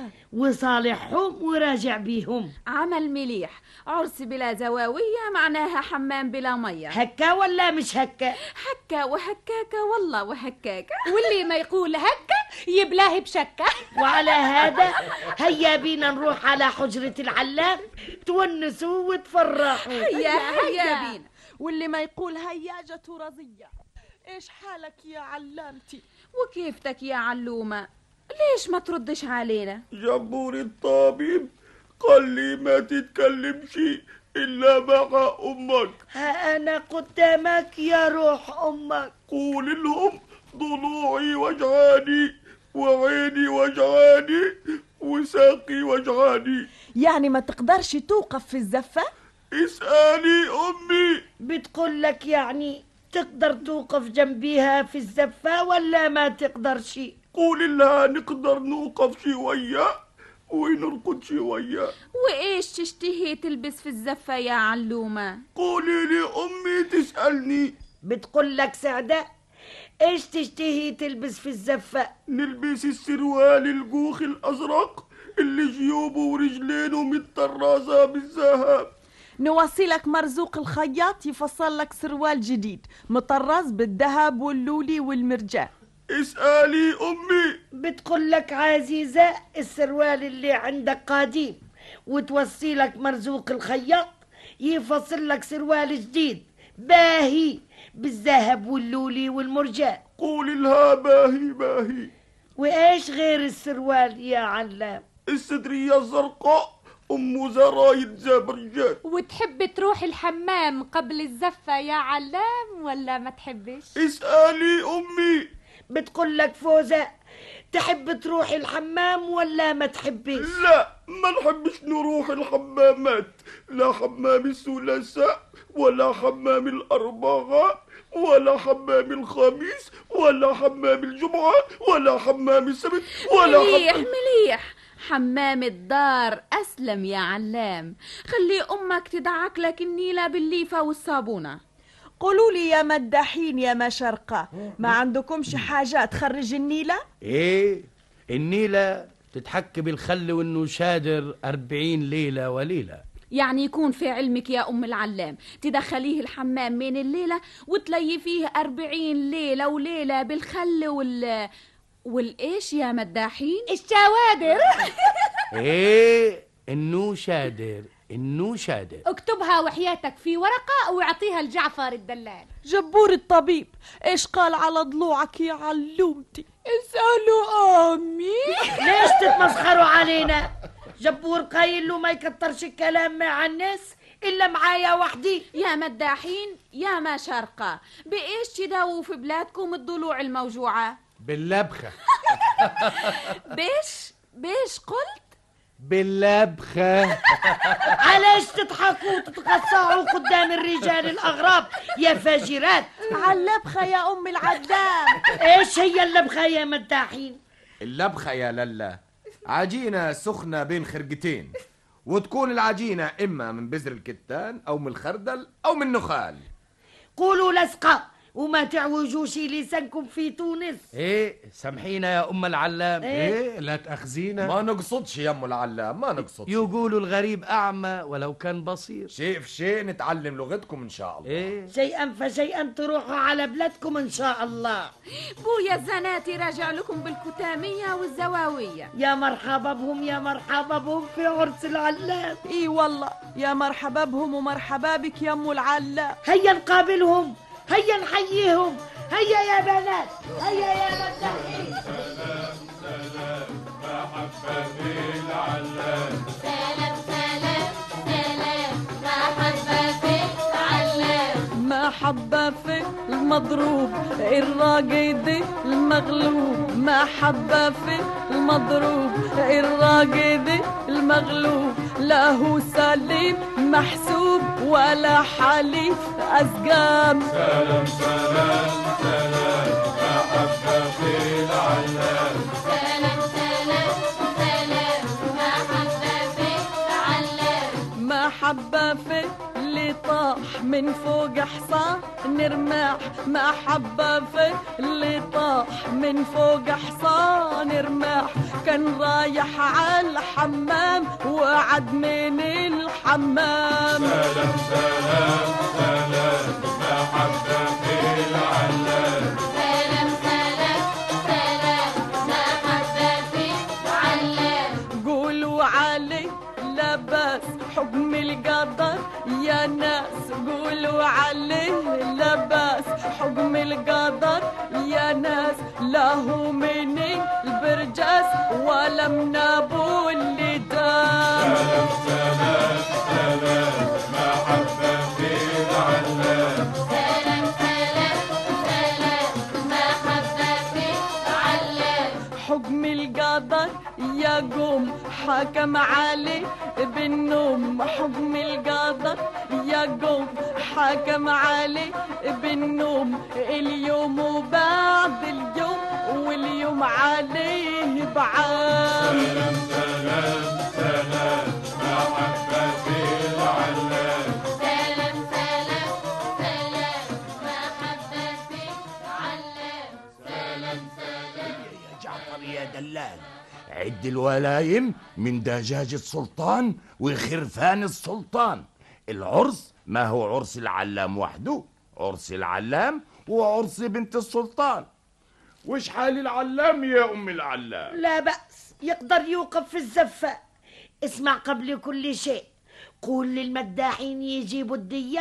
وصالحهم وراجع بيهم عمل مليح عرس بلا زواوية معناها حمام بلا مية هكا ولا مش هكا هكا وهكاكا والله وهكاكا واللي ما يقول هكا يبلاه بشكة وعلى هذا هيا بينا نروح على حجرة العلام تونسوا وتفرحوا هيا هيا بينا واللي ما يقول هياجة رزية ايش حالك يا علامتي وكيفتك يا علومة ليش ما تردش علينا جبور الطبيب قال لي ما تتكلمش إلا مع أمك ها أنا قدامك يا روح أمك قول لهم ضلوعي وجعاني وعيني وجعاني وساقي وجعاني يعني ما تقدرش توقف في الزفة اسألي أمي بتقول لك يعني تقدر توقف جنبيها في الزفة ولا ما تقدر شي قول لها نقدر نوقف شوية ونرقد شوية وإيش تشتهي تلبس في الزفة يا علومة قولي لي أمي تسألني بتقول لك سعدة ايش تشتهي تلبس في الزفة نلبس السروال الجوخ الأزرق اللي جيوبه ورجلينه متطرزة بالذهب نوصلك مرزوق الخياط يفصل لك سروال جديد مطرز بالذهب واللولي والمرجان اسألي أمي بتقول لك عزيزة السروال اللي عندك قديم وتوصي لك مرزوق الخياط يفصل لك سروال جديد باهي بالذهب واللولي والمرجان قولي لها باهي باهي وايش غير السروال يا علام السدرية الزرقاء أم زرايد زابرجان وتحب تروح الحمام قبل الزفة يا علام ولا ما تحبش اسألي أمي بتقول لك فوزة تحب تروح الحمام ولا ما تحبش لا ما نحبش نروح الحمامات لا حمام الثلاثاء ولا حمام الأربعاء ولا حمام الخميس ولا حمام الجمعة ولا حمام السبت ولا مليح حمام مليح حمام الدار أسلم يا علام خلي أمك تدعك لك النيلة بالليفة والصابونة قولوا لي يا مداحين يا مشرقة ما عندكمش حاجة تخرج النيلة ايه النيلة تتحكي بالخل والنشادر أربعين ليلة وليلة يعني يكون في علمك يا أم العلام تدخليه الحمام من الليلة وتلي فيه أربعين ليلة وليلة بالخل وال والإيش يا مداحين الشوادر ايه النوشادر النوشادر اكتبها وحياتك في ورقة واعطيها لجعفر الدلال جبور الطبيب ايش قال على ضلوعك يا علومتي اسألوا امي ليش تتمسخروا علينا جبور قايل له ما يكترش الكلام مع الناس الا معايا وحدي يا مداحين يا ما شرقة بإيش تداووا في بلادكم الضلوع الموجوعة باللبخة بيش بيش قلت باللبخة علاش تضحكوا وتتقصعوا قدام الرجال الاغراب يا فاجرات علبخة يا ام العدام ايش هي اللبخه يا مداحين اللبخة يا للا عجينة سخنة بين خرقتين وتكون العجينة إما من بذر الكتان أو من الخردل أو من النخال قولوا لصقه وما تعوجوش لسانكم في تونس ايه سامحينا يا أم العلام إيه؟ لا تأخذينا ما نقصدش يا أم العلام ما نقصدش يقولوا الغريب أعمى ولو كان بصير شيء في شيء نتعلم لغتكم إن شاء الله ايه شيئا فشيئا تروحوا على بلادكم ان شاء الله بويا الزناتي راجع لكم بالكتامية والزواوية يا مرحبا بهم يا مرحبا بهم في عرس العلام اي والله يا مرحبا بهم ومرحبا بك يا ام العلام هيا نقابلهم هيا نحييهم هيا يا بنات هيا يا مداحين سلام سلام سلام محبة في العلام محبة في المضروب الراقد المغلوب محبة في المضروب الراقد المغلوب له سليم محسوب ولا حليف أسقام سلام سلام سلام محبة في العلام سلام سلام سلام محبة في العلام محبة في اللي طاح من فوق حصان نرماح محبة في اللي طاح من فوق حصان رماح كان رايح على الحمام وعد من الحمام سلام سلام سلام محبة في العلام سلام سلام سلام محبة في العلام قولوا علي لباس حكم القدر يا ناس قولوا عليه لباس حكم القدر يا ناس له من البرجاس ولا من ابو اللي دام سلام سلام سلام محبة في العلام سلام سلام سلام محبة في العلام حكم القدر يقوم حكم عليه بالنوم حكم القدر يقوم حكم عليه بالنوم اليوم وبعد اليوم واليوم عليه بعام سلام سلام سلام محبة في العلام سلام سلام سلام محبة في العلام سلام سلام يا جعفر يا دلال عد الولايم من دجاج السلطان وخرفان السلطان العرس ما هو عرس العلام وحده عرس العلام وعرس بنت السلطان وش حال العلام يا أم العلام لا بأس يقدر يوقف في الزفة اسمع قبل كل شيء قول للمداحين يجيبوا الدية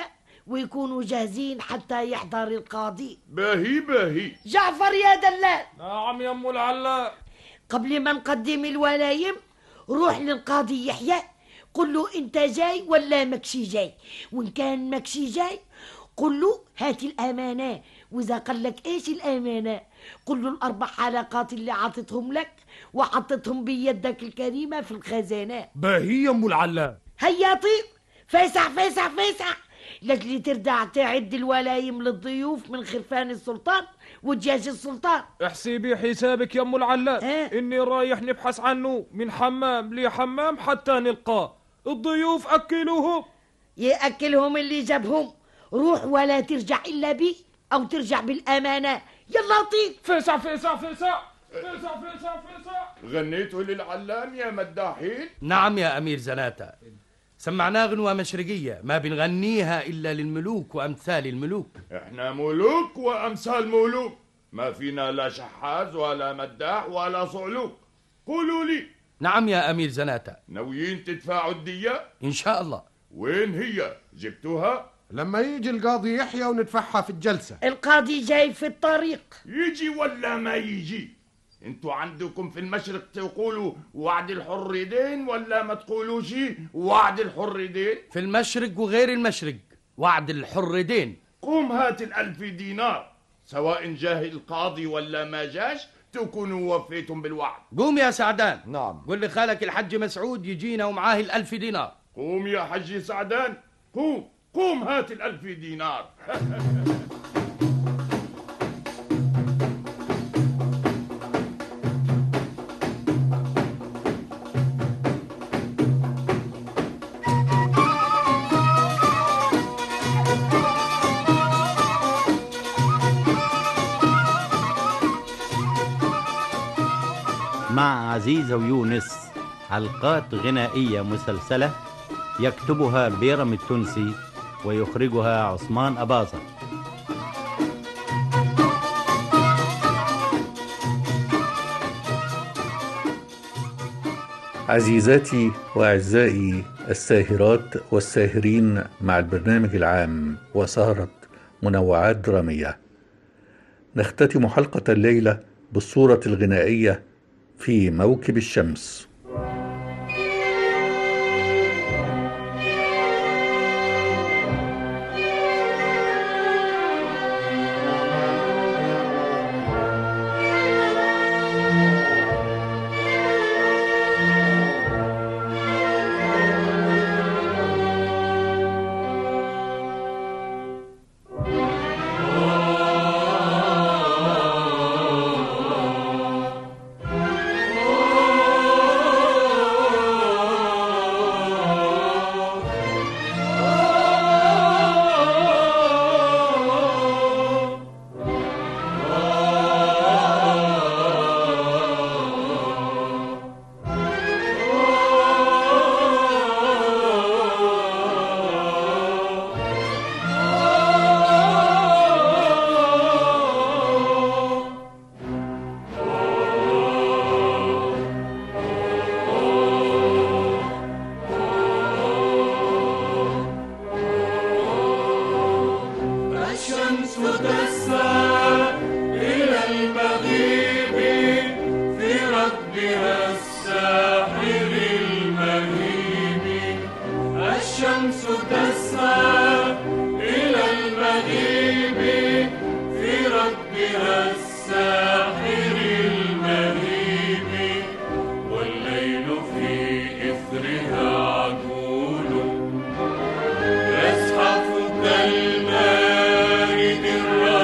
ويكونوا جاهزين حتى يحضر القاضي باهي باهي جعفر يا دلال نعم يا ام العلاء قبل ما نقدم الولايم روح للقاضي يحيى قل له انت جاي ولا مكشي جاي وان كان مكشي جاي قل له هات الامانه واذا قال لك ايش الامانه قل له الاربع حلقات اللي عطتهم لك وحطتهم بيدك الكريمه في الخزانه باهي يا ام العلاء هيا طيب فاسح فاسح فاسح لاجلي ترجع تعد الولايم للضيوف من خرفان السلطان ودجاج السلطان احسبي حسابك يا ام العلاء إيه؟ اني رايح نبحث عنه من حمام لحمام حتى نلقاه الضيوف اكلوهم ياكلهم اللي جابهم روح ولا ترجع الا بي او ترجع بالامانه يلا طيب فسع فسع فسع فسع فسع فسع غنيتوا للعلام يا مداحين نعم يا أمير زناتة سمعناه غنوة مشرقية ما بنغنيها إلا للملوك وأمثال الملوك احنا ملوك وامثال ملوك ما فينا لا شحاذ ولا مداح ولا صعلوك قولوا لي نعم يا أمير زناتة ناويين تدفعوا الدية إن شاء الله وين هي جبتوها لما يجي القاضي يحيى وندفعها في الجلسة القاضي جاي في الطريق يجي ولا ما يجي انتوا عندكم في المشرق تقولوا وعد الحر يدين ولا ما تقولوش وعد الحر يدين في المشرق وغير المشرق وعد الحر دين قوم هات الألف دينار سواء جاه القاضي ولا ما جاش تكونوا وفيتم بالوعد قوم يا سعدان نعم قل لخالك الحج مسعود يجينا ومعاه الألف دينار قوم يا حج سعدان قوم قوم هات الألف دينار مع عزيزة ويونس حلقات غنائية مسلسلة يكتبها بيرم التونسي ويخرجها عثمان أباظة عزيزاتي واعزائي الساهرات والساهرين مع البرنامج العام وسهره منوعات دراميه نختتم حلقه الليله بالصوره الغنائيه في موكب الشمس الشمس تسعى إلى المغيب في ركبها الساحر المهيب الشمس تسعى إلى المغيب في ركبها الساحر المهيب والليل في إثرها عجول يزحف كالمارد الرهيب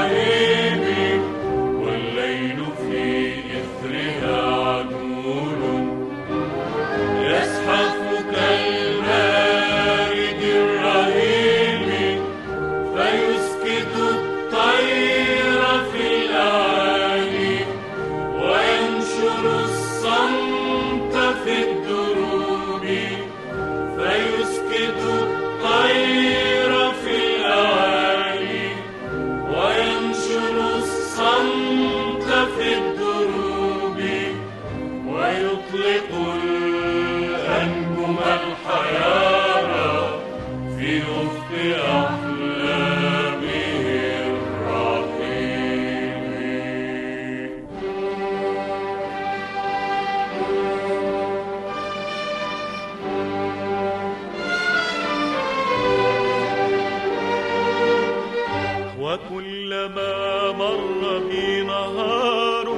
وكلما مر بي نهار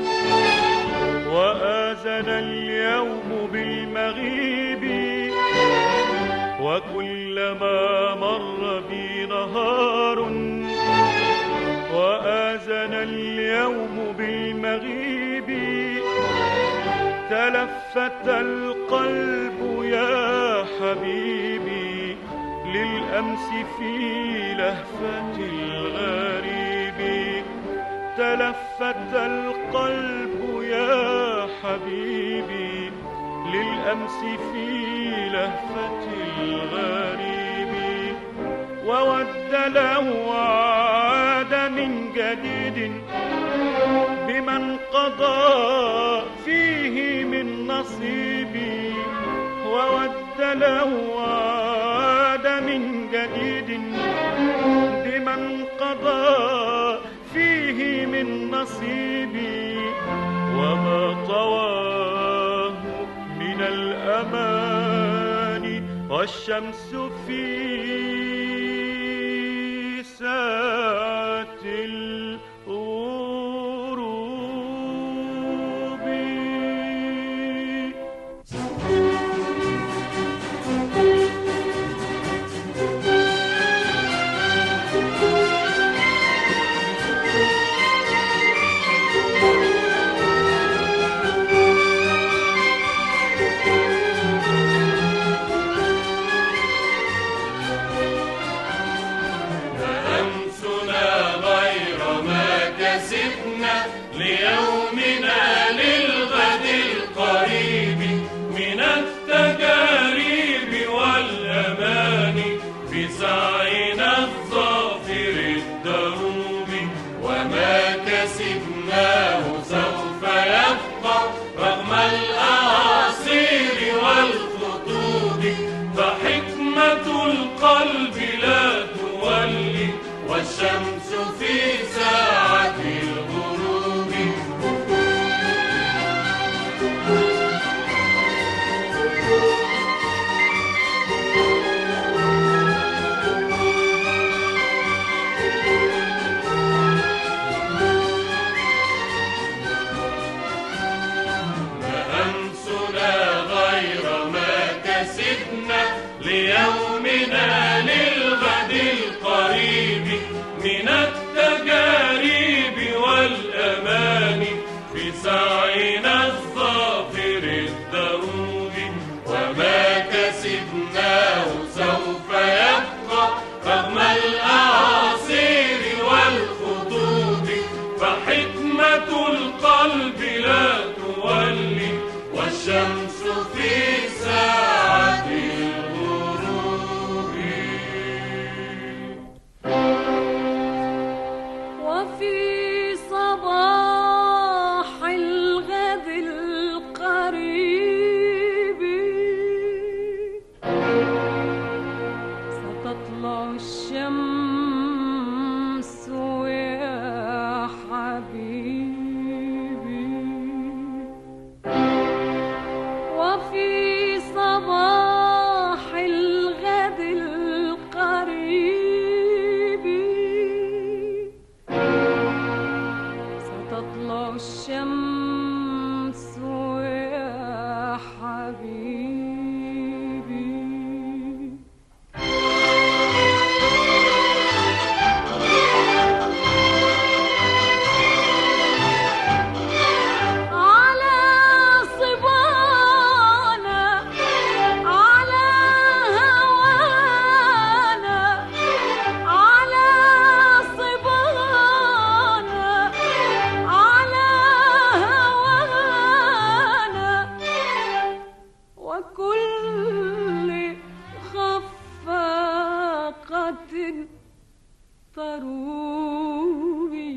وآذن اليوم بالمغيب وكلما مر بي نهار وآذن اليوم بالمغيب تلفت القلب يا حبيبي للأمس في لهفة الغريب تلفت القلب يا حبيبي للأمس في لهفة الغريب وود لو عاد من جديد بمن قضى فيه من نصيبي وود لو عاد من جديد بمن قضى فيه من نصيبي وما طواه من الأمان والشمس في ساعة الغروب أمسنا غير ما كسبنا ليومنا للغد القريب من التجارب والأمان في سعينا الظافر الدروب وما كسبناه سوف يبقى رغم الأعاصير والخطوب فحكمة القلب لا تولي والشمس في ساعة الغروب أمسنا غير ما كسبنا ليومنا للغد القريب من التجارب والأمان في سعينا الظافر الدروب وما كسبناه سوف يبقى رغم الأعاصير والخطوب فحكمة القلب لا تولي والشمس في ساعة الغروب وفي صباح الغد القريب ستطلع الشمس يا حبيبي وفي صباح الغد القريب ستطلع الشمس يا حبيبي على صبانا على هوانا على صبانا على هوانا وكل خفاقة تروبي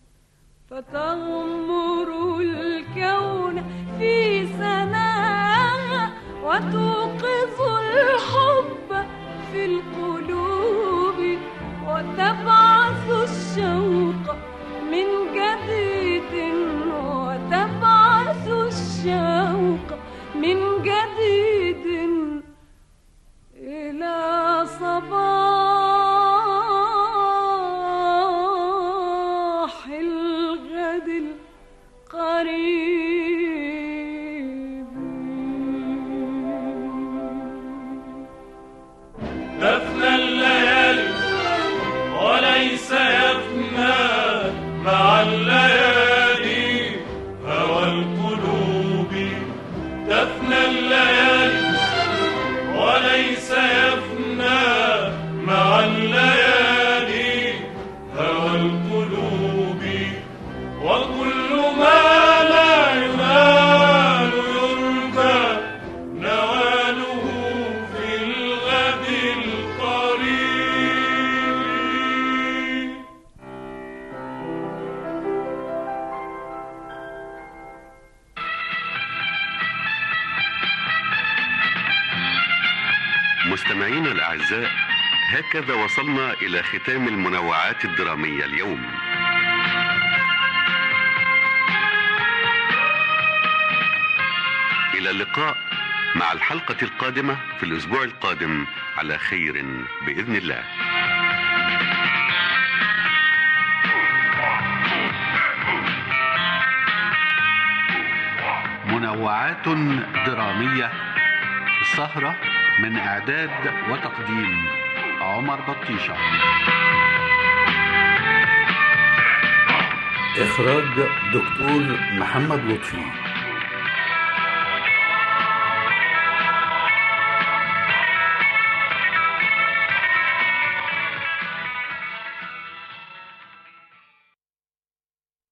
فتغمر الكون في سناها وتوقظ الحب في القلوب وتبعث الشوق من جديد وتبعث الشوق من جديد إلى صباح وليس يفنى مع الليالي هوى القلوب تفنى الليالي وليس يفنى مع الليالي هوى القلوب وكل ما لا ينال يرجى نواله في الغد القريب مستمعينا الأعزاء هكذا وصلنا إلى ختام المنوعات الدرامية اليوم إلى اللقاء مع الحلقة القادمة في الأسبوع القادم على خير بإذن الله منوعات درامية السهرة من إعداد وتقديم عمر بطيشة إخراج دكتور محمد لطفي